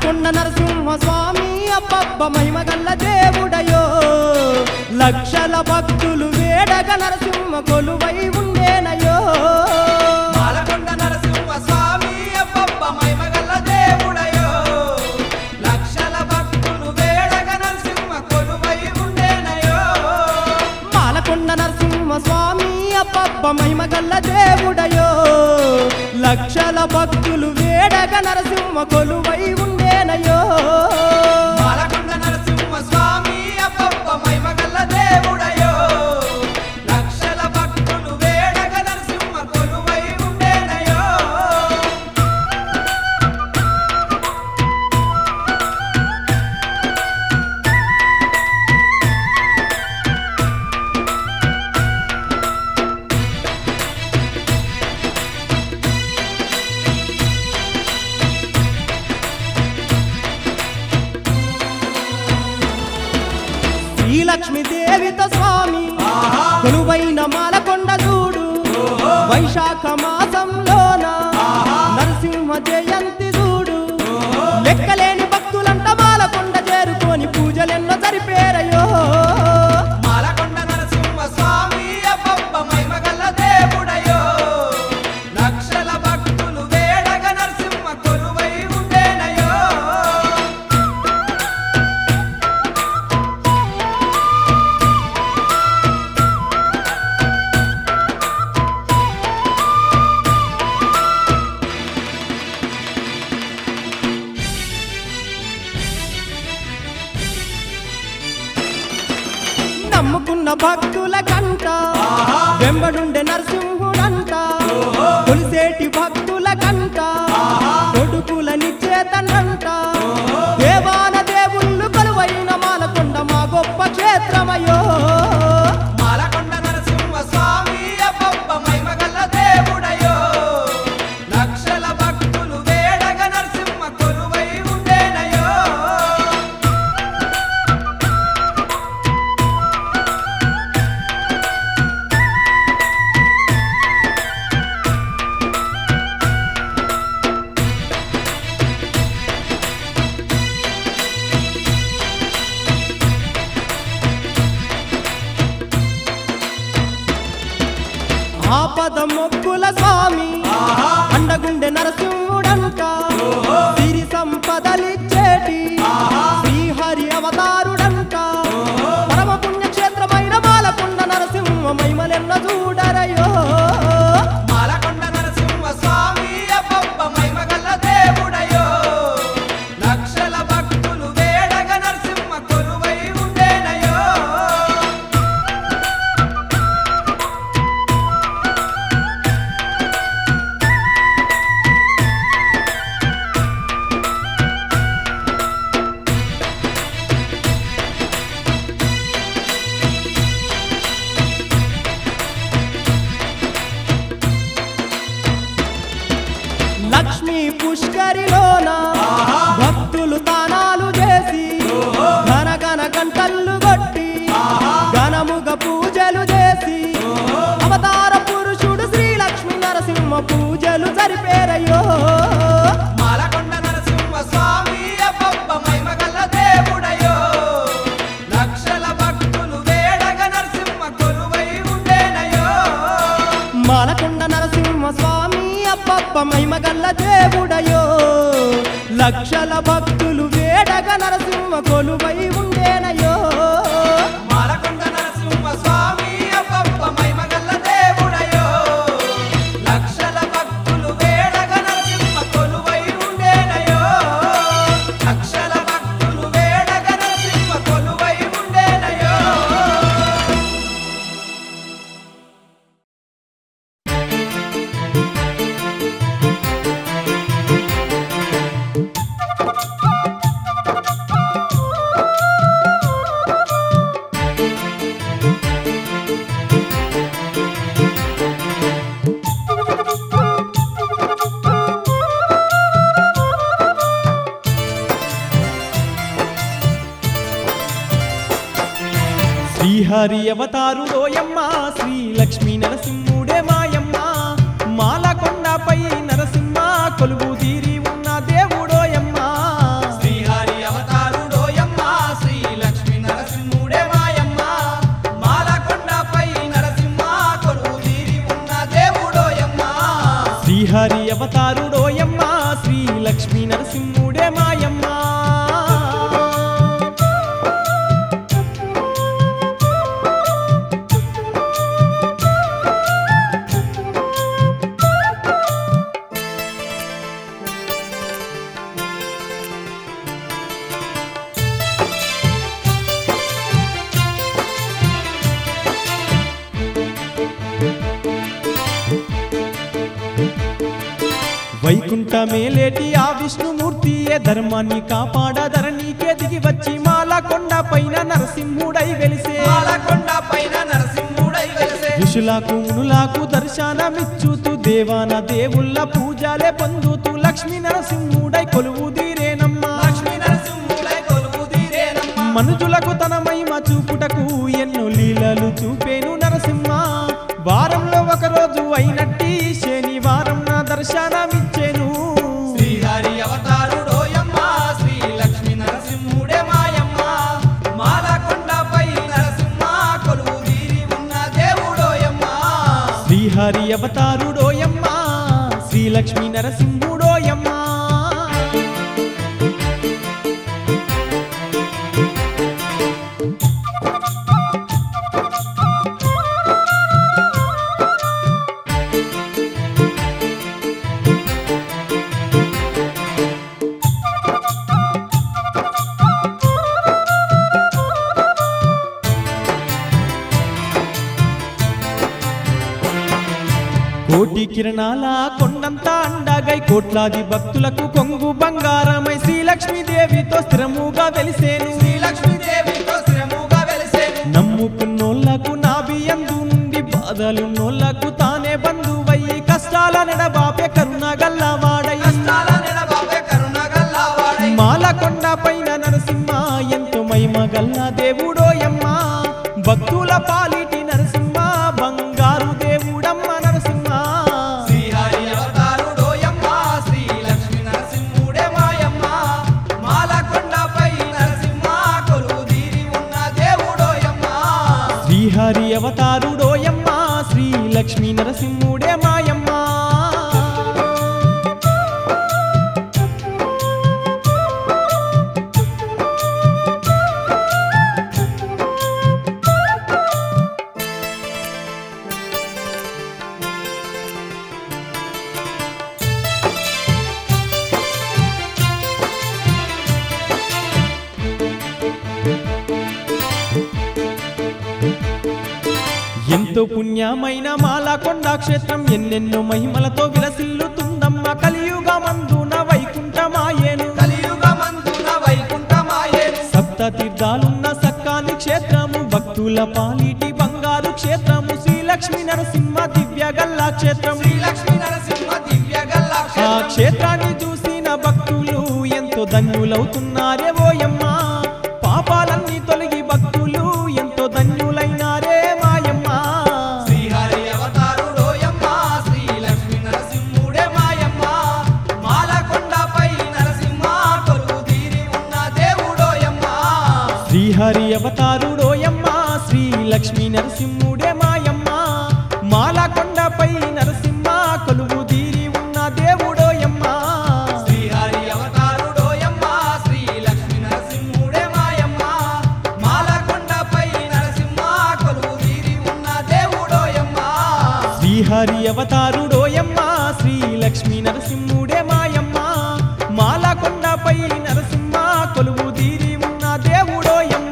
మాలకొండ నరసింహ స్వామి అబ్బబ్బ మహిమగల్ల దేవుడయో లక్షల భక్తులు వేడగ నరసింహ కొలువై ఉండేనయో మాలకొండ నరసింహ స్వామి అబ్బబ్బ మహిమగల దేవుడయో లక్షల భక్తులు వేడగ నరసింహ కొలువై ఉండేనయో మాలకొండ నరసింహ స్వామి అబ్బబ్బ మహిమగల్ల దేవుడయో లక్షల భక్తులు వేడగ నరసింహ కొలువై ఉండేనయో మాలకొండ నరసింహ స్వామి అబ్బబ్బ మహిమగల దేవుడయో లక్షల భక్తులు వేడగ నరసింహ కొలువై ఉండేనయో శ్రీలక్ష్మి దేవిత స్వామి కొలువైన మాలకొండ చూడు వైశాఖ మాసంలోన నరసింహ జయంతి చూడు లెక్కలేని భక్తులంట మాలకొండ చేరుకొని పూజలెన్నో జరిపేరయో మాలకొండ నరసింహ స్వామి అబ్బబ్బ మహిమగల దేవుడయో లక్షల భక్తులు వేడగ నరసింహ కొలువై ఉండేనయో నమ్ముకున్న భక్తుల కంట వెంబడుండే నరసింహుడంట కొలిసేటి భక్తుల కంట కొడుకుల నిచేతనంట దేవాన దేవుళ్ళు కొలువైన మాలకొండ మా గొప్ప క్షేత్రమయో మాలకొండ నరసింహ స్వామి అబ్బబ్బ మహిమగల దేవుడయో లక్షల భక్తులు వేడగ నరసింహ కొలువై ఉండేనయో ఆపద మొక్కుల స్వామి అండగుండె నరసింహుడంట సిరి సంపదలిచ్చేటి శ్రీహరి అవతారుడంట పరమ పుణ్యక్షేత్రమైన మాలకొండ నరసింహ మహిమలెన్న చూడరయో మాలకొండ నరసింహ స్వామి అబ్బబ్బ మహిమగల దేవుడయో లక్షల భక్తులు వేడగ నరసింహ కొలువై ఉండేనయో లక్ష్మీ పుష్కరిలోన భక్తులు తానాలు చేసి ఘన ఘన గంటలు కొట్టి ఘనముగ పూజలు చేసి అవతార పురుషుడు శ్రీ లక్ష్మీ నరసింహ పూజలు జరిపేరయ్యో మాలకొండ నరసింహ స్వామి అబ్బబ్బ మహిమగల దేవుడయో లక్షల భక్తులు వేడగ నరసింహ కొలువై ఉండేనయో మాలకొండ నరసింహ స్వామి అబ్బబ్బ మహిమగల్ల దేవుడయో లక్షల భక్తులు వేడగ నరసింహ కొలువై ఉండేనయో మాలకొండ నరసింహ స్వామి అబ్బబ్బ మహిమగల దేవుడయో లక్షల భక్తులు వేడగ నరసింహ కొలువై ఉండేనయో లక్షల భక్తులు వేడగ నరసింహ కొలువై ఉండేనయో శ్రీహరి అవతారు రోయమ్మ శ్రీ లక్ష్మీ నరసింహుడే మాయమ్మ మాలకొండపై నరసింహ కొలువు తీరి ఉన్న దేవుడోయమ్మ వైకుంఠమేలేటి ఆ విష్ణుమూర్తియే ధర్మాన్ని కాపాడ ధరణికే దిగి వచ్చి మాల కొండ పైన నరసింహుడై వెలిసే మాలకొండ పైన నరసింహుడై వెలిసే ఋషులకు మునులకు దర్శనమిచ్చుతూ దేవాన దేవుళ్ళ పూజలే పొందుతూ లక్ష్మీ నరసింహుడై కొలువు తీరేనమ్మా లక్ష్మీ నరసింహుడై కొలువు తీరేనమ్మా మనుజులకు తన మహిమ చూపుటకు ఎన్నో లీలలు చూపేను నరసింహ వారంలో ఒక రోజు అయినట్టి శనివారం నా దర్శనమిచ్చేను శ్రీహరి అవతారుడోయమ్మ శ్రీ లక్ష్మీ నరసింహుడే మాయమ్మ మాలకొండపై నరసింహ కొలువు తీరి ఉన్న దేవుడోయమ్మ శ్రీహరి అవతారుడోయమ్మ శ్రీలక్ష్మీ నరసింహుడోయమ్మ కోటి కిరణాల కొండంత అండగై కోట్లాది భక్తులకు కొంగు బంగారమై శ్రీలక్ష్మీదేవితో స్థిరముగా వెలిసేను శ్రీ లక్ష్మీదేవితో స్థిరముగా వెలిసేను నమ్ముకున్నోళ్లకు నాభియందు నుండి బాధలు నోళ్లకు తానే బంధువయ్యి కష్టాల నెడబాపే కరుణ గల్లవాడై కష్టాల నెడబాపే కరుణ గల్లవాడై మాలకొండ పైన నరసింహ ఎంతో మహిమ గల్ల దేవుడోయమ్మ భక్తుల పాలిటి నరసింహ బంగారు దేవుడమ్మ నరసింహ శ్రీహరి అవతారుడోయమ్మ శ్రీ లక్ష్మీ నరసింహుడే మాయమ్మ మాలకొండపై నరసింహ కొలువు తీరి ఉన్న దేవుడోయమ్మ శ్రీహరి అవతారుడోయమ్మ శ్రీ లక్ష్మీ నరసింహుడే మాయమ్మ ఎంతో పుణ్యమైన మాలకొండ క్షేత్రం ఎన్నెన్నో మహిమలతో విలసిల్లుతుందమ్మ కలియుగమందున వైకుంఠమాయేను కలియుగమందున వైకుంఠమాయేను సప్త తీర్థాలున్న సక్కాని క్షేత్రము భక్తుల పాలిటి బంగారు క్షేత్రము శ్రీలక్ష్మీ నరసింహ దివ్య గల్లా క్షేత్రం శ్రీ లక్ష్మీ నరసింహ దివ్య గల్లా ఆ క్షేత్రం. క్షేత్రాన్ని చూసిన భక్తులు ఎంతో ధన్యులవుతున్నారే ఓయమ్మ పాపాలన్నీ తొలగి భక్తులు ఎంతో ధన్యులైనారే మాయమ్మ శ్రీహరి అవతారుడోయమ్మ శ్రీ లక్ష్మీ నరసింహుడే మాయమ్మ మాలకొండపై నరసింహ కొలువు తీరి ఉన్న దేవుడోయమ్మ శ్రీహరి అవతారుడోయమ్మ శ్రీ లక్ష్మీ నరసింహుడే మాయమ్మ మాలకొండపై నరసింహ కొలువు తీరి ఉన్న దేవుడోయమ్మ శ్రీహరి అవతారుడోయమ్మ శ్రీ లక్ష్మీ నరసింహుడే మాయమ్మ మాలకొండపై నరసింహ కొలువు తీరి ఉన్న దేవుడోయమ్మ శ్రీహరి అవతారుడోయమ్మ శ్రీ లక్ష్మీ నరసింహుడే మాయమ్మ మాలకొండపై నరసింహ కొలువు తీరి ఉన్న దేవుడోయమ్మ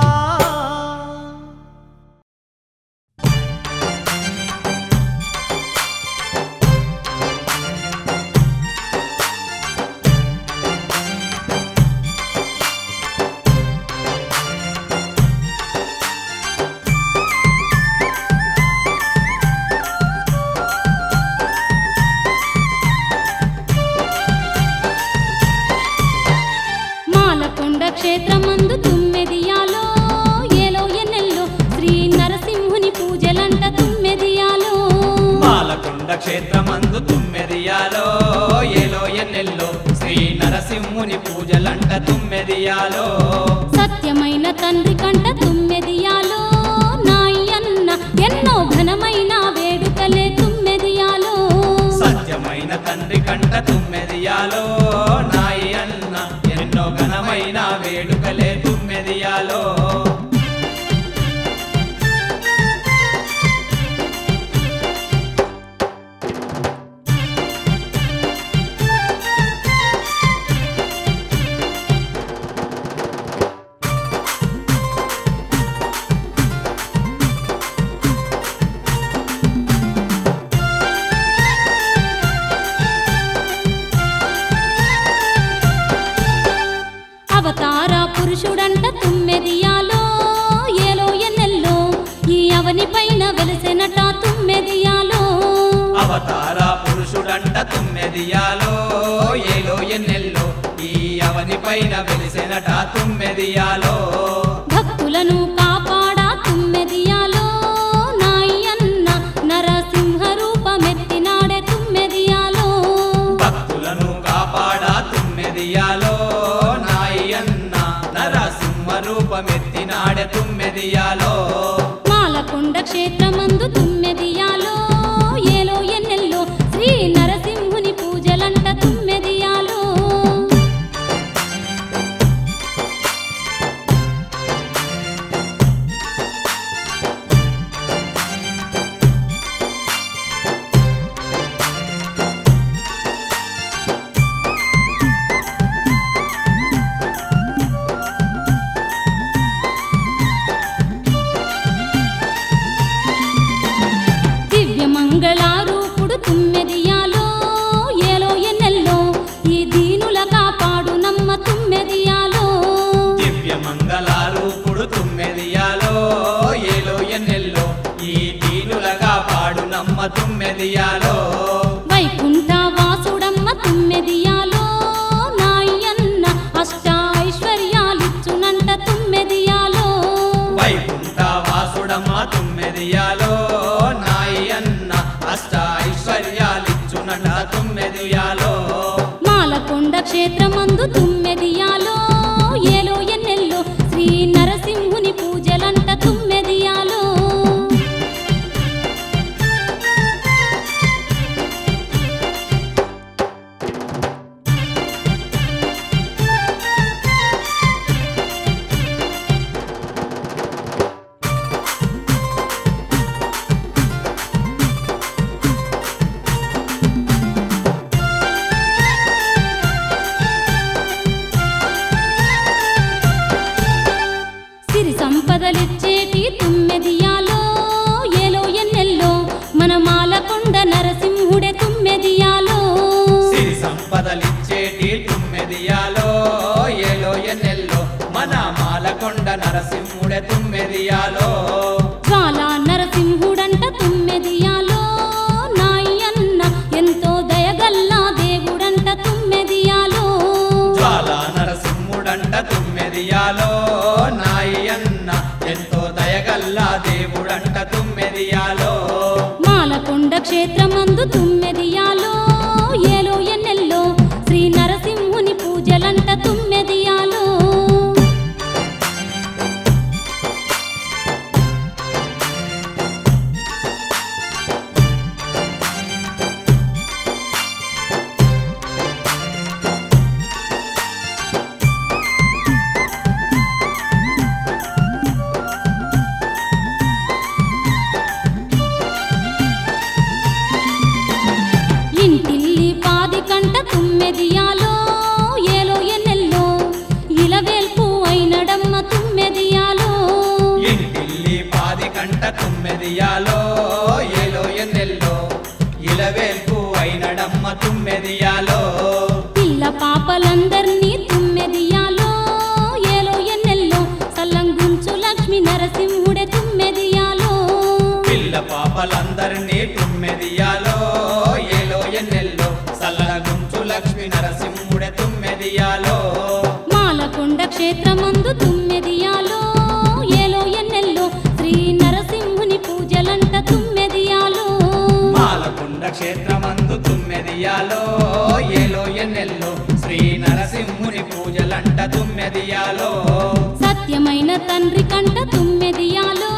మాలకొండ క్షేత్రమందు తుమ్మెదియాలో ఏలో ఎన్నెల్లో శ్రీ నరసింహుని పూజలంట తుమ్మెదియాలో మాలకొండ క్షేత్రమందు తుమ్మెదియాలో ఏలో ఎన్నెల్లో శ్రీ నరసింహుని పూజలంట తుమ్మెదియాలో సత్యమైన తండ్రి కంట తుమ్మెదియాలో నాయన్న ఎన్నో ఘనమైన వేడుకలే తుమ్మెదియాలో సత్యమైన తండ్రి కంట తుమ్మెదియాలో నాయి అన్న ఎన్నో ఘనమైన వేడుకలే తుమ్మెదియాలో అవతార పురుషుడంట తుమ్మెదియాలో ఏలో ఎన్నెల్లో ఈ అవని పైన వెలిసెనట తుమ్మెదియాలో అవతార పురుషుడంట తుమ్మెదియాలో ఏలో ఎన్నెల్లో ఈ అవని పైన వెలిసెనట తుమ్మెదియాలో భక్తులను కాపాడా తుమ్మెదియాలో నాయన్న నరసింహ రూపమెత్తినాడే తుమ్మెదియాలో భక్తులను కాపాడా తుమ్మెదియాలో నాయన్న నరసింహ రూపమెత్తినాడ తుమ్మెదియాలో మాలకొండ క్షేత్రమందు తుమ్మెదియాలో ఏలో ఎన్నెల్లో శ్రీ నరసింహుని పూజలంట తుమ్మెదియాలో దివ్య మంగళారూపుడు తుమ్మెదియాలో ఏలో ఎన్నెల్లో ఈ దీనుల కాపాడు నమ్మ తుమ్మెదియాలో దివ్య మంగళారూపుడు తుమ్మెదియాలో ఏలో ఎన్నెల్లో ఈ దీనులగా పాడు నమ్మ తుమ్మెదియాలో వైకుంఠ వాసుడమ్మ తుమ్మెదియాలో నాయన్న అష్ట ఐశ్వర్యాలిచ్చునంట తుమ్మెదియాలో వైకుంఠ వాసుడమ్మ తుమ్మెదియాలో నాయన్న అష్ట ఐశ్వర్యాలిచ్చునట తుమ్మెదియాలో మాలకొండ క్షేత్రమందు తుమ్మెదియాలో ఏలో ఎన్నెల్లో శ్రీ నరసింహుని పూజలంట తుమ్మెదియాలో సిరి సంపదలిచ్చేటి తుమ్మెదియాలో ఏలో ఎన్నెల్లో మన మాలకొండ నరసింహుడే తుమ్మెదియాలో సిరి సంపదలిచ్చేటి తుమ్మెదియాలో ఏలో ఎన్నెల్లో మన మాలకొండ నరసింహుడే తుమ్మెదియాలో జ్వాలా నరసింహుడంట తుమ్మెదియాలో నాయన్న ఎంతో దయగల్లా దేవుడంట తుమ్మెదియాలో జ్వాల నరసింహుడంట తుమ్మెదియాలో నాయన్న ఎంతో దయగల్లా దేవుడంట తుమ్మెదియాలో మాలకొండ క్షేత్రమందు తుమ్మెదియాలో ఏలో ఎన్నెల్లో శ్రీ నరసింహుని పూజలంట తుమ్మెదియాలో ఇంటిల్లి పాది కంట తుమ్మెదియాలో ఏలో ఎన్నెల్లో ఇలవేల్పు అయినడమ్మ తుమ్మెదియాలో ఇంటిల్లి పాది కంట తుమ్మెదియాలో ఏలో ఎన్నెల్లో ఇలవేల్పు అయినడమ్మ తుమ్మెదియాలో పిల్ల పాపలందర్నీ తుమ్మెదియాలో ఏలో ఎన్నెల్లో సల్లంగుంచు లక్ష్మి నరసింహుడే తుమ్మెదియాలో పిల్ల పాపలందరినీ తుమ్మెదియాలో ఏలో ఎన్నెల్లో సల్లగుంచు లక్ష్మి నరసింహుడే తుమ్మెదియాలో మాలకొండ క్షేత్రమందు తుమ్మెదియాలో ఏలో ఎన్నెల్లో శ్రీ నరసింహుని పూజలంట తుమ్మెదియాలో మాలకొండ క్షేత్రమందు తుమ్మెదియాలో ఏలో ఎన్నెల్లో శ్రీ నరసింహుని పూజలంట తుమ్మెదియాలో సత్యమైన తండ్రి కంట తుమ్మెదియాలో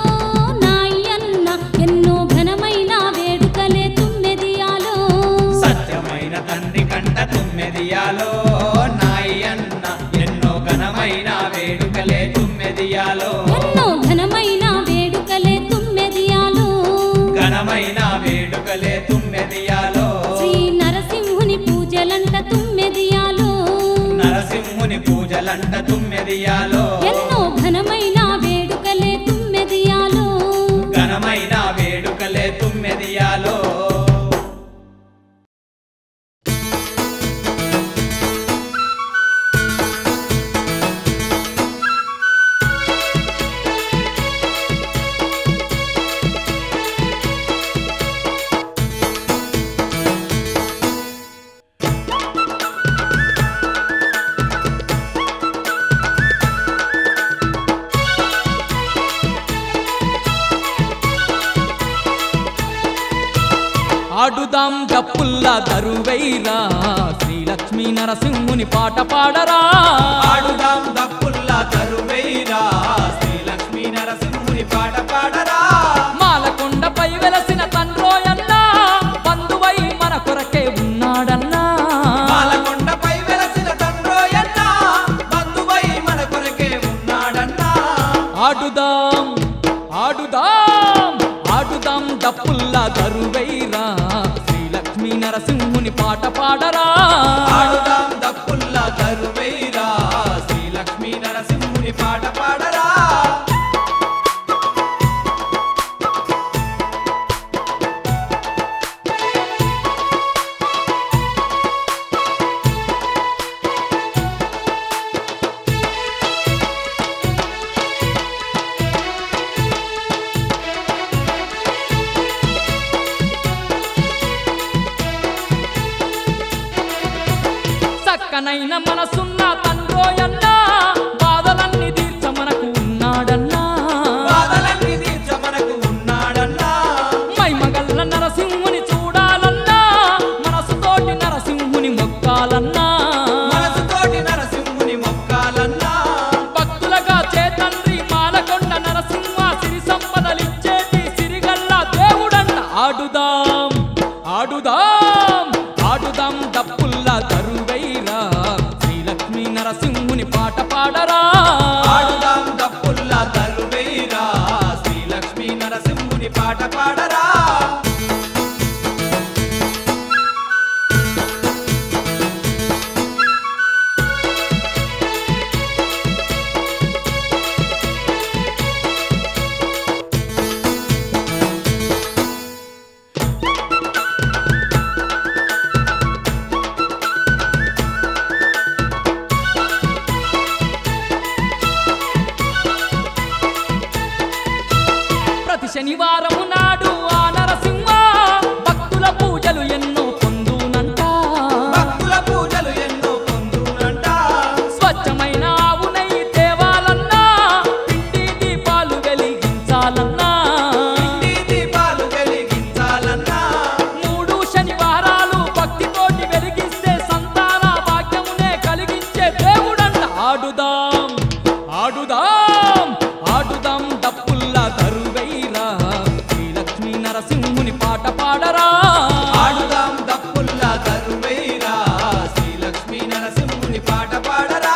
నాయన్న ఎన్నో ఘనమైన వేడుకలే తుమ్మెదియాలో సత్యమైన తండ్రి కంట తుమ్మెదియాలో నాయన్న ఎన్నో ఘనమైన వేడుకలే తుమ్మెదియాలో ఎన్నో ఘనమైన వేడుకలే తుమ్మెదియాలో ఘనమైన వేడుకలే తుమ్మెదియాలో శ్రీ నరసింహుని పూజలంట తుమ్మెదియాలో నరసింహుని పూజలంట తుమ్మెదియాలో ఎన్నో ఘనమైన వేడుకలే తుమ్మెదియాలో ఘనమైన వేడుకలే తుమ్మెదియాలో తుమ్మెదియాలో ఆడుదాం డప్పుల్లా దరువైరా శ్రీలక్ష్మీ నరసింహుని పాట పాడరా ఆడుదాం దప్పుల్లా తరువేరా శ్రీలక్ష్మీ నరసింహుని పాట పాడరా మాలకొండపై వెలసిన తండ్రోయన్నా బంధువై మన కొరకే ఉన్నాడన్నా పాలకొండపై వెలసిన తండ్రోయన్న బంధువై మన కొరకే ఉన్నాడన్నా ఆడుదాం ఆడుదాం ఆడుదాం డప్పుల్లా దరువైరా శ్రీలక్ష్మీ నరసింహుని పాట పాడరా ఆడుదాం దప్పుల్లా తరువేరా శ్రీలక్ష్మీ నరసింహుని పాట పాడరా చక్కనైన మనసున్న తండ్రోయన్నా బాధలన్నీ తీర్చ మనకు ఉన్నాడన్నా బాధలన్నీ తీర్చ మనకు ఉన్నాడన్నా మైమగల్ల నరసింహుని చూడాలన్నా మనసుతోటి నరసింహుని మొక్కాలన్నా మనసుతోటి నరసింహుని మొక్కాలన్నా భక్తులగా చేతండ్రి మాలకొండ నరసింహ సిరి సంపదలిచ్చేటి సిరిగల్ల దేవుడంట ఆడుదాం ఆడుదాం ఆడుదాం డప్పుల్లా దరువైరా శ్రీలక్ష్మీ నరసింహుని పాట పాడరా ఆడుదాం దప్పుల్లా తరువేరా శ్రీలక్ష్మీ నరసింహుని పాట పాడరా ప్రతి శనివారము నాడు ఆ నరసింహ భక్తుల పూజలు ఎన్నో పొందునంట భక్తుల పూజలు ఎన్నో పొందునంట స్వచ్ఛమైన ఆవు నెయ్యి తేవాలన్నా పిండి దీపాలు వెలిగించాలన్నా ఇంటి దీపాలు వెలిగించాలన్నా మూడు శనివారాలు భక్తితోటి వెలిగిస్తే సంతాన భాగ్యమునే కలిగించే దేవుడంట ఆడుదాం ఆడుదాం ఆడుదాం డప్పుల్లా దరువైరా శ్రీలక్ష్మీ నరసింహుని పాట పాడరా ఆడుదాం దప్పుల్లా తరువేరా శ్రీలక్ష్మీ నరసింహుని పాట పాడరా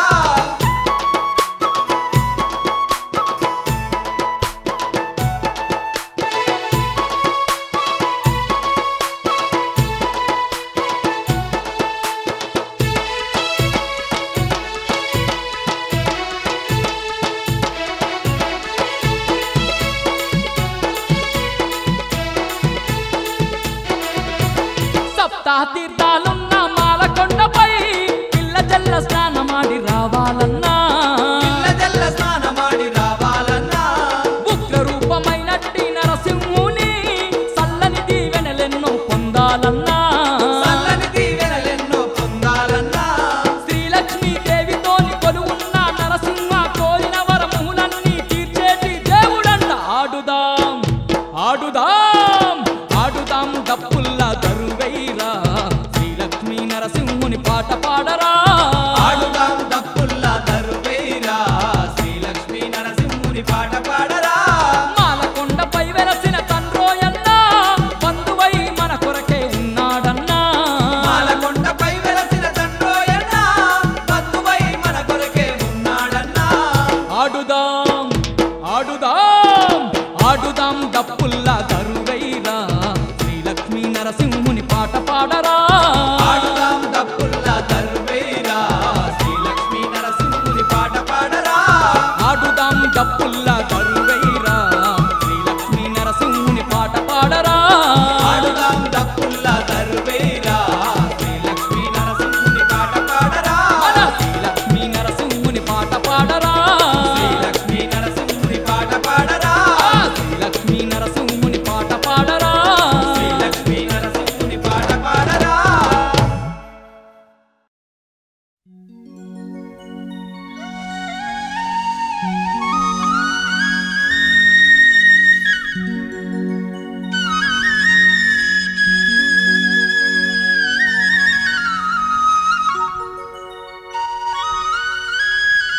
సప్తా తీర్థాలున్న మాలకొండపై పిల్ల జల్ల స్నానమాడి రావాలన్నా పిల్ల జల్ల స్నానమాడి రావాలన్నా ఉగ్ర రూపమైనట్టి నరసింహుని చల్లని దీవెనలెన్నో పొందాలన్నా చల్లని దీవెనలెన్నో పొందాలన్నా శ్రీలక్ష్మీ దేవితోని కొలువున్న నరసింహ కోరిన వరములన్నీ తీర్చేటి దేవుడంట ఆడుదాం ఆడుదాం ఆడుదాం డప్పుల్లా దరువైరా శ్రీలక్ష్మీ నరసింహుని పాట పాడరా ఆడుదాం దప్పుల్లా తరువేరా శ్రీలక్ష్మీ నరసింహుని పాట పాడరా మాలకొండపై వెలసిన తండ్రోయన్నా బంధువై మన కొరకే ఉన్నాడన్నా మాలకొండపై వెలసిన తండ్రోయన్న బంధువై మన కొరకే ఉన్నాడన్నా ఆడుదాం ఆడుదాం ఆడుదాం డప్పుల్లా దరువైరా శ్రీలక్ష్మీ నరసింహుని పాట పాడరా ఆడుదాం దప్పుల్లా తరువేరా శ్రీలక్ష్మీ నరసింహుని పాట పాడరా ఆడుదాం డప్పుల్లా దరువైరా శ్రీలక్ష్మీ నరసింహుని పాట పాడరా ఆడుదాం దప్పుల్లా తరువేరా శ్రీలక్ష్మీ నరసింహుని పాట పాడరా మన శ్రీలక్ష్మీ నరసింహుని పాట పాడరా శ్రీలక్ష్మీ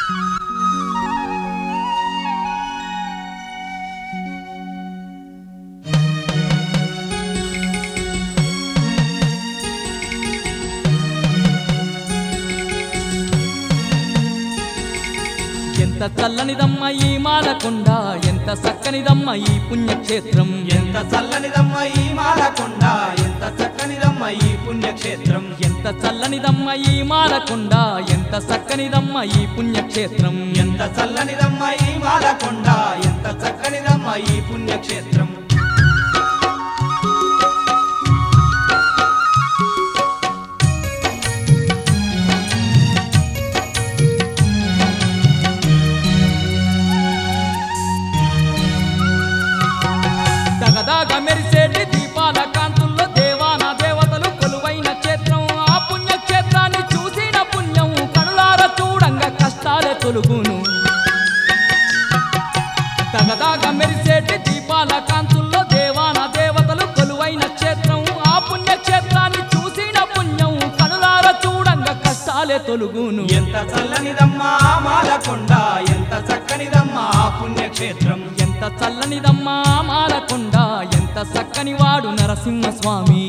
ఎంత చల్లనిదమ్మ ఈ మాలకొండ ఎంత చక్కనిదమ్మ ఈ పుణ్యక్షేత్రం ఎంత చల్లనిదమ్మ ఈ మాలకొండ ఎంత చక్కనిదమ్మ ఈ పుణ్యక్షేత్రం ఎంత చల్లనిదమ్మ ఈ మాలకొండ ఎంత చక్కనిదమ్మ ఈ పుణ్యక్షేత్రం ఎంత చల్లనిదమ్మ ఈ మాలకొండ ఎంత చక్కనిదమ్మ ఈ పుణ్యక్షేత్రం దగదాగ మెరిసేటి దీపాల కాంతుల్లో దేవాన దేవతలు కొలువైన క్షేత్రం ఆ పుణ్యక్షేత్రాన్ని చూసిన పుణ్యం కనులార చూడంగా కష్టాలే తొలుగును దగదాగ మెరిసేటి దీపాల కాంతుల్లో దేవాన దేవతలు కొలువైన క్షేత్రం ఆ పుణ్యక్షేత్రాన్ని చూసిన పుణ్యం కనులార చూడంగా కష్టాలే తొలుగును ఎంత చల్లనిదమ్మ ఆ మాలకొండ ఎంత చక్కనిదమ్మ ఆ పుణ్యక్షేత్రం ఎంత చల్లనిదమ్మా మాలకొండ ఎంత చక్కని వాడు నరసింహస్వామి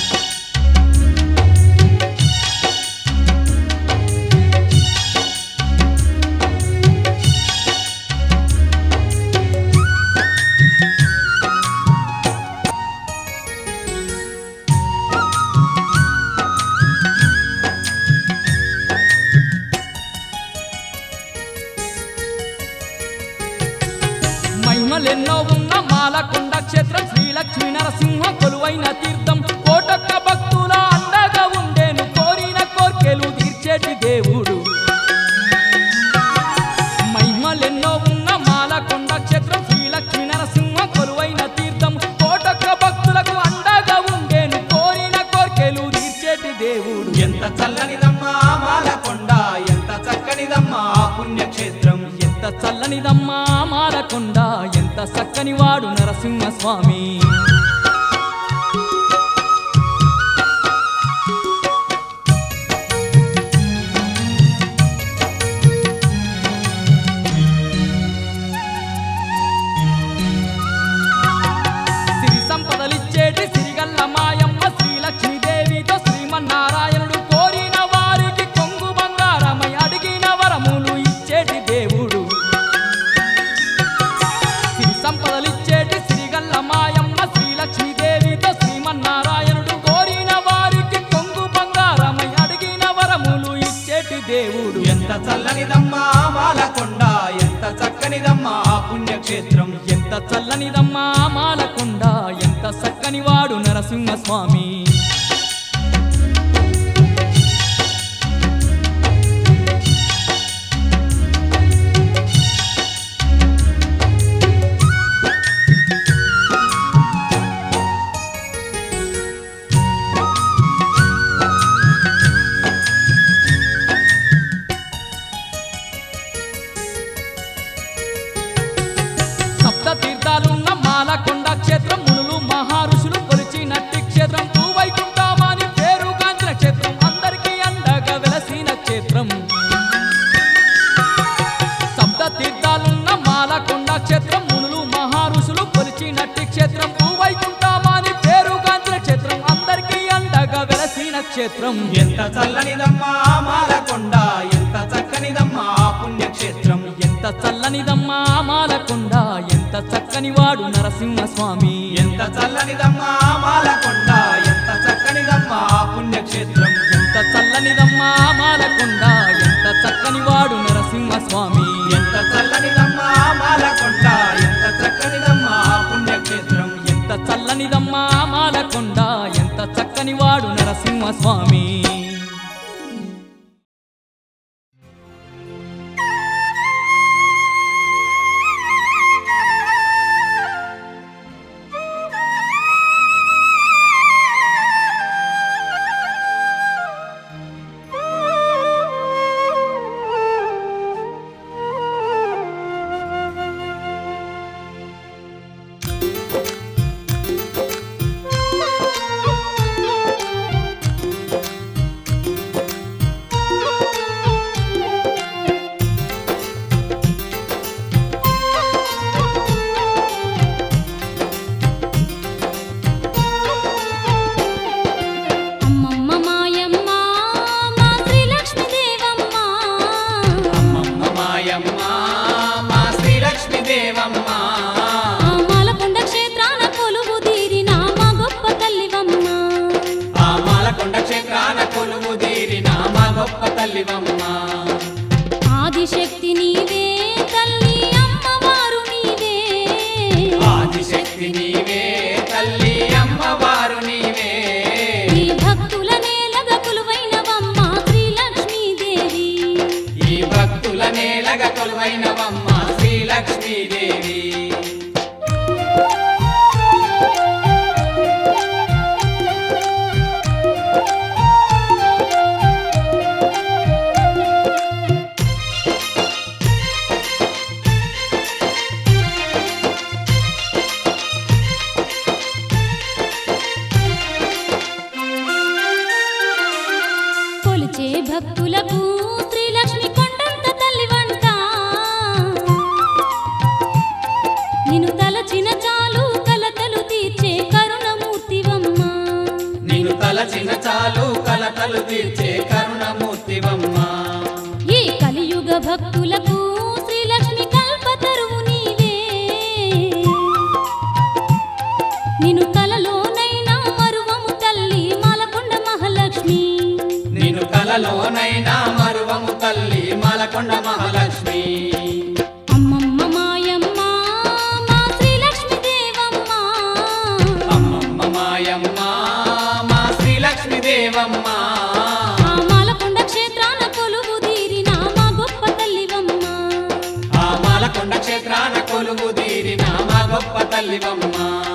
మహిమలెన్నో ఉన్న మాలకొండ క్షేత్రం శ్రీలక్ష్మీ నరసింహ కొలువైన తీర్థం కోటొక్క భక్తుల అండగా ఉండేను కోరిన కోర్కెలు తీర్చేటి దేవుడు మహిమలెన్నో ఉన్న మాలకొండ క్షేత్రం శ్రీలక్ష్మీ నరసింహ కొలువైన తీర్థం కోటొక్క భక్తులకు అండగా ఉండేను కోరిన కోర్కెలు తీర్చేటి దేవుడు ఎంత చల్లనిదమ్మ ఆ మాలకొండ ఎంత చక్కనిదమ్మ ఆ పుణ్యక్షేత్రం ఎంత చల్లనిదమ్మా మాలకొండ ఎంత చక్కని వాడు నరసింహస్వామి సిరి సంపదలిచ్చేటి సిరిగల్ల మాయమ్మ శ్రీలక్ష్మీదేవితో శ్రీమన్నారాయణుడు కోరిన వారికి కొంగు బంగారమై అడిగిన వరములు ఇచ్చేటి దేవుడు సిరి సంపదలిచ్చేటి సిరిగల్ల మాయమ్మ శ్రీలక్ష్మీదేవితో శ్రీమన్నారాయణుడు కోరిన వారికి కొంగు బంగారమై అడిగిన వరములు ఇచ్చేటి దేవుడు ఎంత చల్లనిదమ్మ ఆ మాలకొండ ఎంత చక్కనిదమ్మ ఆ పుణ్యక్షేత్రం ఎంత చల్లనిదమ్మా మాలకొండ ఎంత చక్కని వాడు నరసింహస్వామి సప్త తీర్థాలున్న మాలకొండ క్షేత్రం మునులు మహారుషులు కొలిచినట్టి క్షేత్రం పూవైకుంటామని పేరుగాంచిన క్షేత్రం అందరికీ అండగా వెలసిన క్షేత్రం సప్త తీర్థాలున్న మాలకొండ క్షేత్రం మునులు మహారుషులు కొలిచినట్టి క్షేత్రం పూవైకుంటామని పేరుగాంచిన క్షేత్రం అందరికీ అండగా వెలసిన క్షేత్రం ఎంత చల్లనిదమ్మ ఆ మాలకొండ ఎంత చక్కనిదమ్మ ఆ పుణ్యక్షేత్రం ఎంత చల్లనిదమ్మా మాలకొండ ఎంత చక్కని వాడు నరసింహస్వామి ఎంత చల్లనిదమ్మ ఆ మాలకొండ ఎంత చక్కనిదమ్మ ఆ పుణ్యక్షేత్రం ఎంత చల్లనిదమ్మా మాలకొండ ఎంత చక్కని వాడు నరసింహస్వామి ఎంత చల్లనిదమ్మ ఆ మాలకొండ ఎంత చక్కనిదమ్మ ఆ పుణ్యక్షేత్రం ఎంత చల్లనిదమ్మా మాలకొండ ఎంత చక్కని వాడు నరసింహస్వామి Thank you. తల్లివమ్మ ఆదిశక్తి నీవే తల్లి అమ్మవారు నీవే ఆదిశక్తి నీవే తల్లి అమ్మవారు నీవే ఈ భక్తుల నేలగ కొలువైనవమ్మ శ్రీలక్ష్మీదేవి ఈ భక్తుల నేలగ కొలువైనవమ్మ శ్రీలక్ష్మీదేవి కొలిచే భక్తులకు శ్రీలక్ష్మి కొండంత తల్లి వంట నిన్ను తలచిన చాలు కలతలు తీర్చే కరుణమూర్తివమ్మ నిన్ను తలచిన చాలు కలతలు తీర్చే కరుణమూర్తివమ్మ ఈ కలియుగ భక్తులకు శ్రీలక్ష్మి కల్పతరువు నీవే నిన్ను కలలోనైనా మరువము తల్లి మాలకొండ మహాలక్ష్మి నిన్ను కలలోనైనా మరువము తల్లి మలకొండ మహాలక్ష్మి అమ్మమ్మ మాయమ్మ మా శ్రీలక్ష్మి దేవమ్మ అమ్మమ్మ మాయమ్మ మా శ్రీలక్ష్మి దేవమ్మ ఆ మాలకొండ క్షేత్రాన కొలువు తీరిన మా గొప్ప తల్లివమ్మ ఆ మాలకొండ క్షేత్రాన కొలువు తీరిన మా గొప్ప తల్లివమ్మ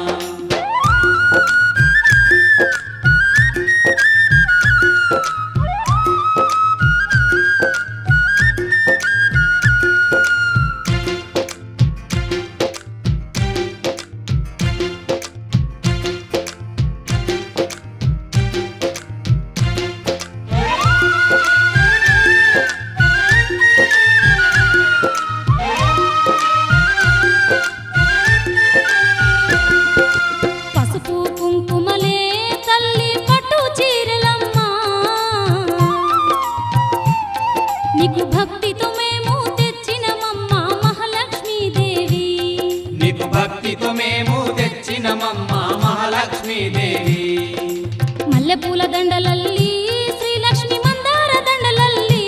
పసుపు కుంకుమలే తల్లి పట్టు చీరలమ్మ నీకు భక్తితో మేము తెచ్చినమమ్మ మహాలక్ష్మీదేవి నీకు భక్తితో మేము తెచ్చినమమ్మ మహాలక్ష్మీదేవి మల్లెపూల దండలల్లి శ్రీలక్ష్మి మందార దండలల్లి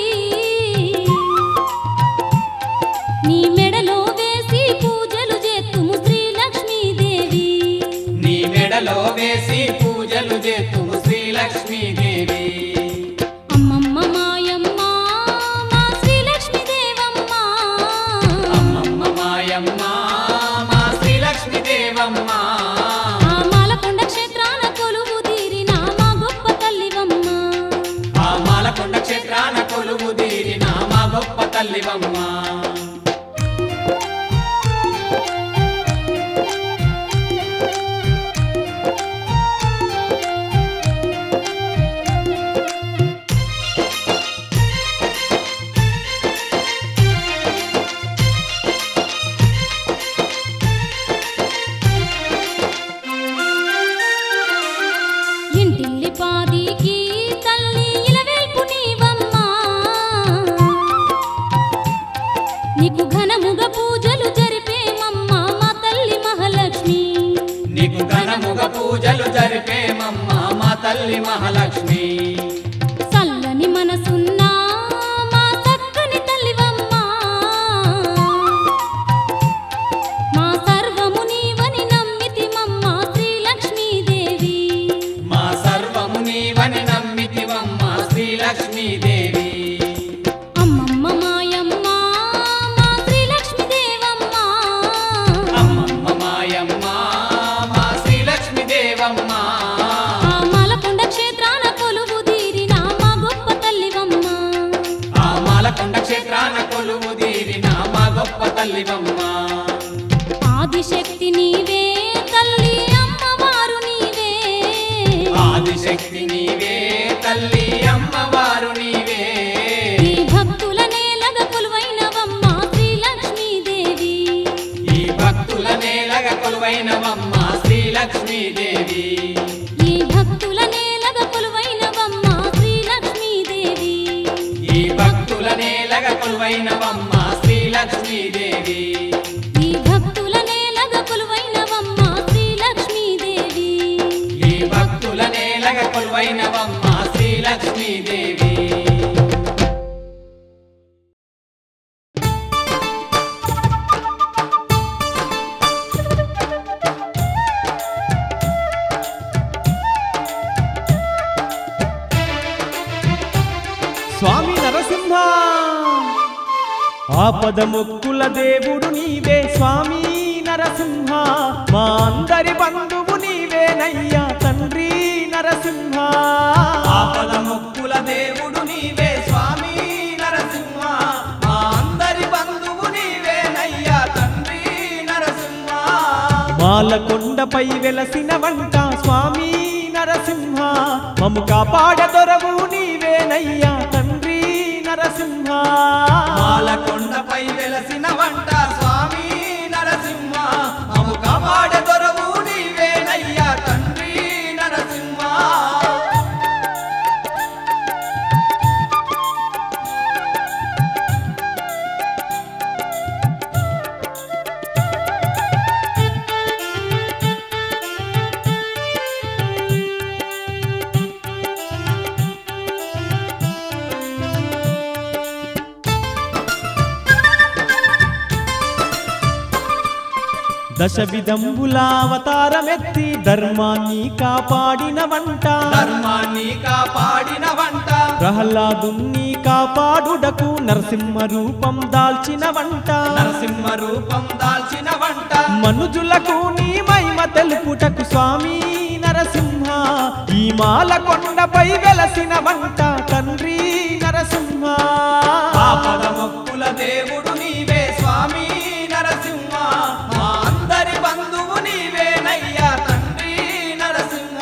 నీ మెడలో వేసి పూజలు చేతుము శ్రీలక్ష్మీదేవి నీ మెడలో వేసి పూజలు చేతుము శ్రీలక్ష్మీదేవి అమ్మమ్మ మాయమ్మ మా శ్రీలక్ష్మీదేవమ్మ అమ్మమ్మ మాయమ్మ మా శ్రీలక్ష్మీదేవమ్మ ఆ మాలకొండ క్షేత్రాన కొలువు తీరిన మా గొప్ప తల్లివమ్మ ఆ మాలకొండ క్షేత్రాన కొలువు తీరిన మా గొప్ప తల్లివమ్మ ఇంటిల్లి పాదికి తల్లి ఇలవేల్పు నీవమ్మ నీకు ఘనముగ పూజలు జరిపేమమ్మ మా తల్లి మహాలక్ష్మి నీకు ఘనముగ పూజలు జరిపేమమ్మ మా తల్లి మహాలక్ష్మి చల్లని మనసున్న మా చక్కని తల్లివమ్మ మా సర్వము నీవని నమ్మితిమమ్మ శ్రీలక్ష్మీదేవి మా సర్వము నీవని నమ్మితివమ్మ శ్రీలక్ష్మీదేవి అమ్మమ్మ మాయమ్మ మా శ్రీలక్ష్మీదేవమ్మ అమ్మమ్మ మాయమ్మ మా శ్రీలక్ష్మీదేవమ్మ ఆ మాలకొండ క్షేత్రాన కొలువు తీరిన మా గొప్ప తల్లివమ్మ ఆ మాలకొండ క్షేత్రాన కొలువు తీరిన మా గొప్ప తల్లివమ్మ ఆదిశక్తి నీవే తల్లి అమ్మవారు నీవే ఆదిశక్తి నీవే తల్లి అమ్మవారు నీవే ఈ భక్తుల నేలగ కొలువైనవమ్మ శ్రీలక్ష్మీదేవి ఈ భక్తుల నేలగ కొలువైనవమ్మ శ్రీలక్ష్మీదేవి ఈ భక్తుల నేలగ కొలువైనవమ్మ శ్రీలక్ష్మీదేవి ఈ భక్తుల నేలగ కొలువైనవమ్మ శ్రీలక్ష్మీదేవి ఈ భక్తుల నేలగ కొలువైనవమ్మ శ్రీలక్ష్మీదేవి ఈ భక్తుల నేలగ కొలువైనవమ్మ శ్రీలక్ష్మీదేవి ఆపద మొక్కుల దేవుడు నీవే స్వామి నరసింహ మా అందరి బంధువు నీవేనయ్యా తండ్రి నరసింహ ఆపద మొక్కుల దేవుడు నీవే స్వామి నరసింహ మా అందరి బంధువు నీవేనయ్యా తండ్రి నరసింహ మాలకొండపై వెలసిన వంట స్వామి నరసింహ మము కాపాడదొరవు నీవేనయ్యా తండ్రి నరసింహ మాలకొండపై వెలసిన వంట స్వామి నరసింహ అము కాపాడ దొరవు నీవేనయ్యా తండ్రి నరసింహ దశ విధంబుల అవతారమెత్తి ధర్మాన్ని కాపాడిన వంట ధర్మాన్ని కాపాడిన వంట ప్రహ్లాదుని కాపాడుటకు నరసింహ రూపం దాల్చిన వంట నరసింహ రూపం దాల్చిన వంట మనుజులకు నీ మహిమ తెలుపుటకు స్వామి నరసింహ ఈ మాల కొండపై వెలసిన వంట తండ్రి నరసింహ ఆపద మొక్కుల దేవుడు నీవే స్వామి నరసింహ మా అందరి బంధువు నీవేనయ్యా తండ్రి నరసింహ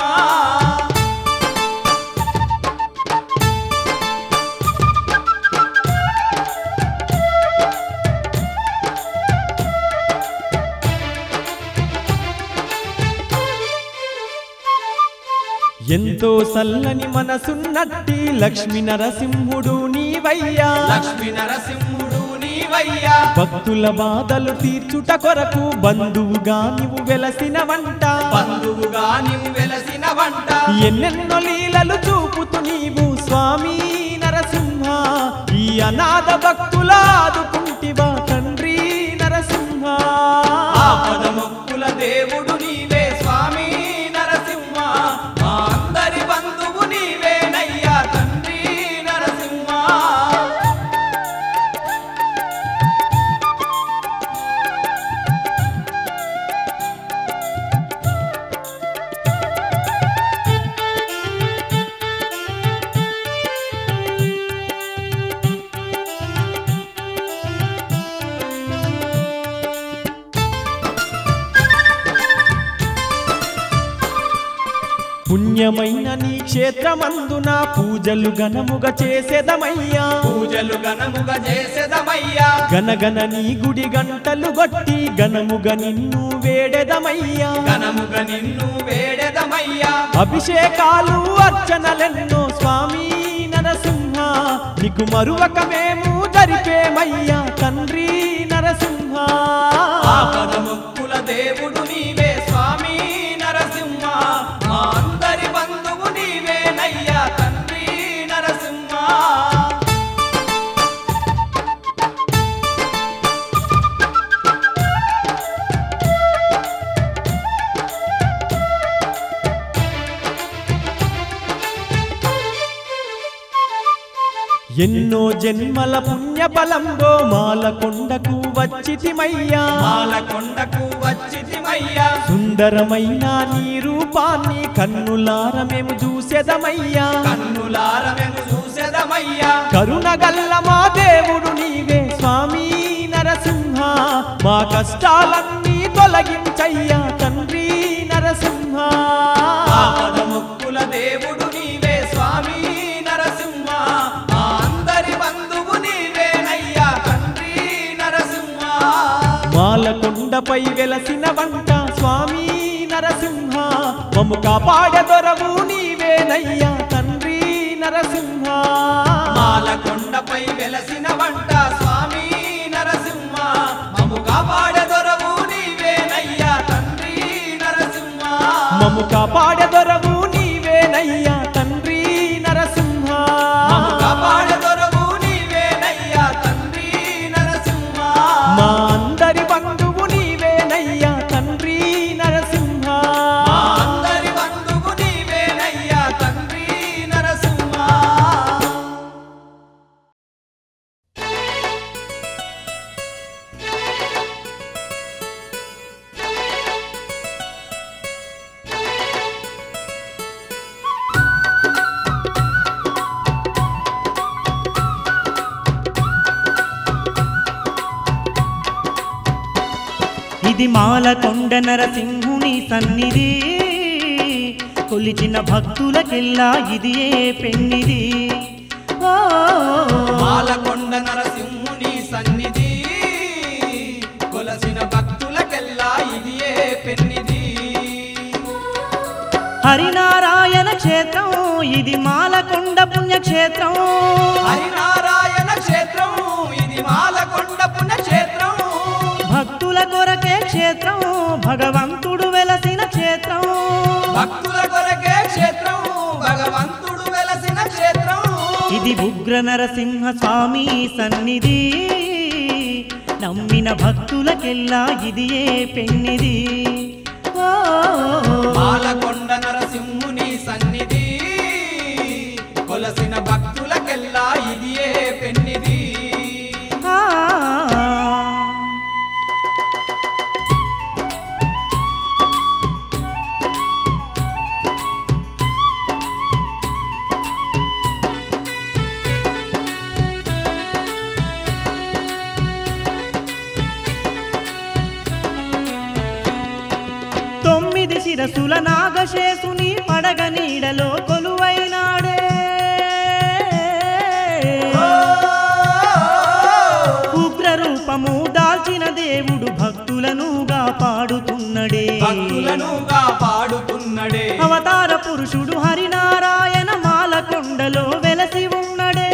ఎంతో సల్లని మనసున్నట్టి లక్ష్మీ నరసింహుడు నీవయ్యా లక్ష్మీ నరసింహుడు నీవయ్యా భక్తుల బాధలు తీర్చుట కొరకు బంధువుగా నీవు వెలసిన వంట బంధువుగా నీవు వెలసిన వంట ఎన్నెన్నో లీలలు చూపుతూ నీవు స్వామి నరసింహ ఈ అనాథ భక్తుల ఆదుకుంటివా తండ్రి నరసింహ ఆపద మొక్కుల దేవుడు నీవే స్వామి నరసింహ మా అందరి బంధువు నీవేనయ్యా తండ్రి నరసింహ పుణ్యమైన నీ క్షేత్రమందున పూజలు ఘనముగా చేసేదమయ్యా పూజలు ఘనముగా చేసేదమయ్యా గనగన నీ గుడి గంటలు గొట్టి ఘనముగా నిన్ను వేడెదమయ్యా ఘనముగా నిన్ను వేడెదమయ్యా అభిషేకాలు అర్చనలెన్నో స్వామి నరసింహ నీకు మరువక మేము జరిపేమయ్యా తండ్రి నరసింహ ఆపద మొక్కుల దేవుడు నీవే స్వామి నరసింహ మా అందరి బంధువు నీవేనయ్యా తండ్రి నరసింహ ఎన్నో జన్మల పుణ్య బలంగో మాల కొండకు వచ్చితిమయ్యా మాలకొండకు వచ్చితిమయ్యా సుందరమైన నీ రూపాన్ని కన్నులార మేము చూసేదమయ్యా కన్నులార మేము చూసేదమయ్యా కరుణగల్ల మా దేవుడు నీవే స్వామి నరసింహ మా కష్టాలన్నీ తొలగించయ్యా తండ్రి నరసింహ ఆపద మొక్కుల దేవుడు నీవే స్వామి నరసింహ మా అందరి బంధువు నీవేనయ్యా తండ్రి నరసింహ మాల కొండపై వెలసిన వంట స్వామి నరసింహ మమ్ము కాపాడదొరవు నీవేనయ్యా తండ్రి నరసింహ మాలకొండపై వెలసిన వంట స్వామి నరసింహ మము కాపాడదొరవు నీవేనయ్యా తండ్రి నరసింహ మమ్ము కాపాడదొరవు నీవేనయ్యా తండ్రి నరసింహ మము కాపాడదొరవు నీవేనయ్యా తండ్రి నరసింహ మా అందరి బంధువు నీవేనయ్యా తండ్రి నరసింహ మా అందరి బంధువు నీవేనయ్యా తండ్రి నరసింహ ఇది మాలకొండ నరసింహుని సన్నిధి కొలిచిన భక్తులకెల్లా ఇది ఏ పెన్నిది ఓ పాలకొండ నరసింహుని సన్నిధి కొలసిన భక్తులకెల్లా ఇది ఏ పెన్నిది హరినారాయణ క్షేత్రం ఇది మాలకొండ పుణ్యక్షేత్రం హరినారాయణ క్షేత్రం ఇది మాలకొండ పుణ్యక్షేత్రం భక్తుల కొరకే క్షేత్రం భగవంతుడు వెలసిన క్షేత్రం భక్తుల కొరకే క్షేత్రం భగవంతుడు వెలసిన క్షేత్రం ఇది ఉగ్ర నరసింహ స్వామి సన్నిధి నమ్మిన భక్తులకెల్లా ఇది ఏ పెన్నిది ఓ పాలకొండ నరసింహుని సన్నిధి కొలసిన భక్తులకెల్లా ఇది ఏ పెన్నిది ఆ. తొమ్మిది శిరసుల నాగశేషుని పడగ నీడలో కొలువైనాడే ఉగ్ర రూపము దాల్చిన దేవుడు భక్తులనుగా పాడుతున్నడే భక్తులనుగా పాడుతున్నడే అవతార పురుషుడు హరినారాయణ మాలకొండలో వెలసి ఉన్నడే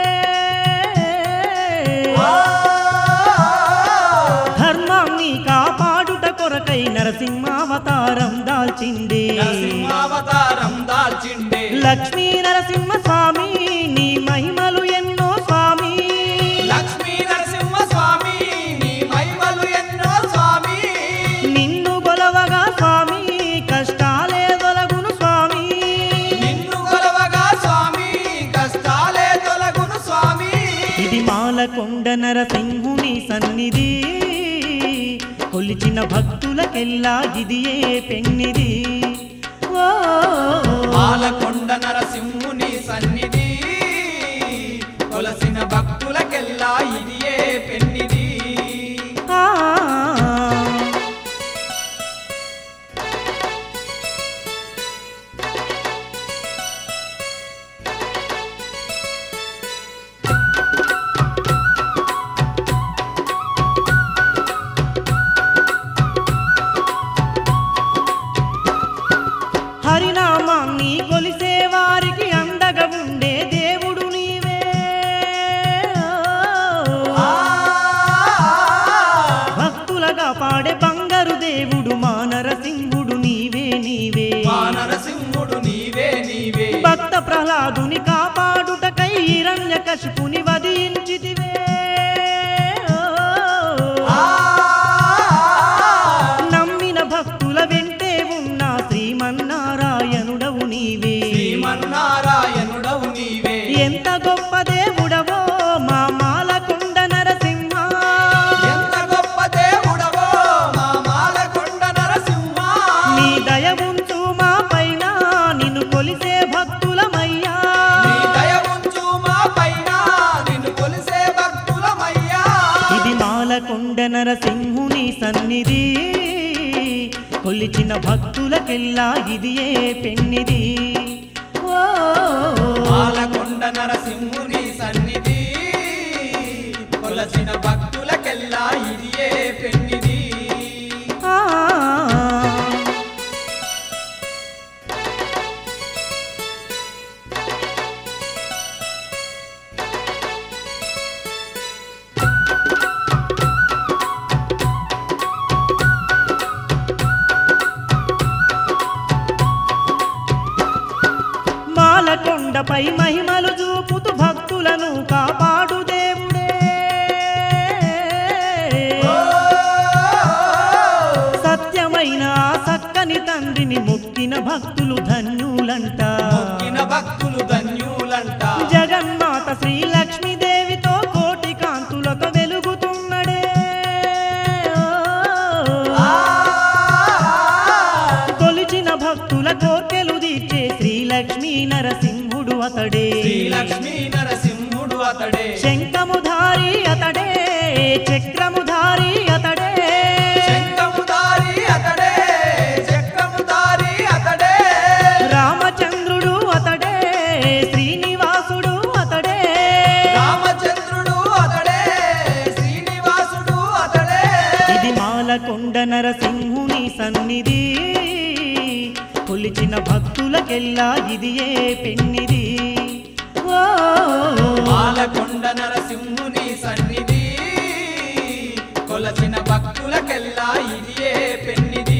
ధర్మాన్ని కాపాడుట కొరకై నరసింహావతారం దాల్చింది నరసింహావతారం దాల్చిండే లక్ష్మీ నరసింహ స్వామి నీ మహిమలు ఎన్నో స్వామి లక్ష్మీ నరసింహ స్వామి నీ మహిమలు ఎన్నో స్వామి నిన్ను గొలవగా స్వామి కష్టాలే తొలగును స్వామి నిన్ను కొలవగా స్వామి కష్టాలే తొలగును స్వామి ఇది మాలకొండ నరసింహుని సన్నిధి కొలిచిన భక్తులకెల్లా ఇది ఏ పెన్నిది ఓ పాలకొండ నరసింహుని సన్నిధి కొలసిన భక్తులకెల్లా ఇది ఏ పెన్నిది ఆ. హరినామాన్ని కొలిసే వారికి అండగా ఉండే దేవుడు నీవే భక్తులగా పాడే బంగారు దేవుడు మా నరసింహుడు నీవే నీవే మా నరసింహుడు నీవే నీవే భక్త ప్రహ్లాదుని కాపాడుటకై హిరణ్య కశిపుని వధించితివే నమ్మిన భక్తుల వెంటే ఉన్న శ్రీమన్నారాయణుడవు నీవే శ్రీమన్నారాయణుడవు నీవే ఎంత గొప్ప దేవుడవో మా మాలకొండ నరసింహ ఎంత గొప్ప దేవుడవో మా మాలకొండ నరసింహ నీ దయ ఉంచు మా పైన నిన్ను కొలిసే భక్తులమయ్యా నీ దయ ఉంచు మా పైన నిన్ను కొలిసే భక్తులమయ్యా ఇది మాలకొండ నరసింహుని సన్నిధి కొలిచిన భక్తులకెల్లా ఇది ఏ పెన్నిది ఓ పాలకొండ నరసింహుని సన్నిధి కొలసిన భక్తులకెల్లా ఇది ఏ పెన్నిది ఆ. మాలకొండపై మహిమలు చూపుతూ భక్తులను కాపాడు దేవుడే సత్యమైన ఆ సక్కని తండ్రిని మొక్కిన భక్తులు ధన్యులంట మొక్కిన భక్తులు ధన్యులంట జగన్మాత శ్రీ లక్ష్మీదేవితో కోటి కాంతులతో వెలుగుతున్నడే కొలిచిన భక్తుల కోర్కెలు తీర్చే శ్రీ లక్ష్మీ నరసింహుడు అతడే శ్రీ లక్ష్మీ నరసింహుడు అతడే శంఖముధారి అతడే చక్రముధారి అతడే శంఖముధారి మాలకొండ నరసింహుని సన్నిధి కొలిచిన భక్తులకెల్లా ఇది ఏ పెన్నిది ఓ పాలకొండ నరసింహుని సన్నిధి కొలసిన భక్తులకెల్లా ఇది ఏ పెన్నిది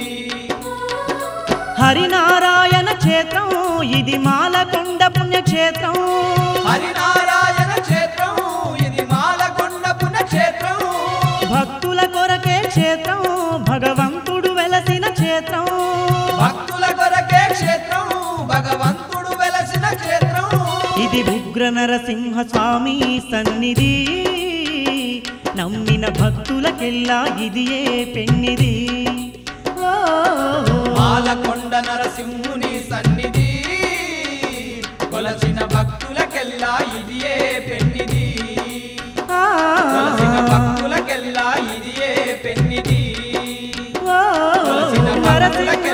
హరినారాయణ క్షేత్రం ఇది మాలకొండ పుణ్యక్షేత్రం హరినారాయణ క్షేత్రం ఇది మాలకొండ పుణ్యక్షేత్రం భక్తుల కొరకే క్షేత్రం భగవంతుడు వెలసిన క్షేత్రం భక్తుల కొరకే క్షేత్రం భగవంతుడు వెలసిన క్షేత్రం ఇది ఉగ్ర నరసింహ స్వామి సన్నిధి నమ్మిన భక్తులకెల్లా ఇది ఏ పెన్నిది ఓ పాలకొండ నరసింహుని సన్నిధి కొలసిన భక్తులకెల్లా ఇది ఏ పెన్నిది ఆ, కొలసిన భక్తులకెల్లా ఇది ఏ పెన్నిది ఓ కొలసిన నరసింహ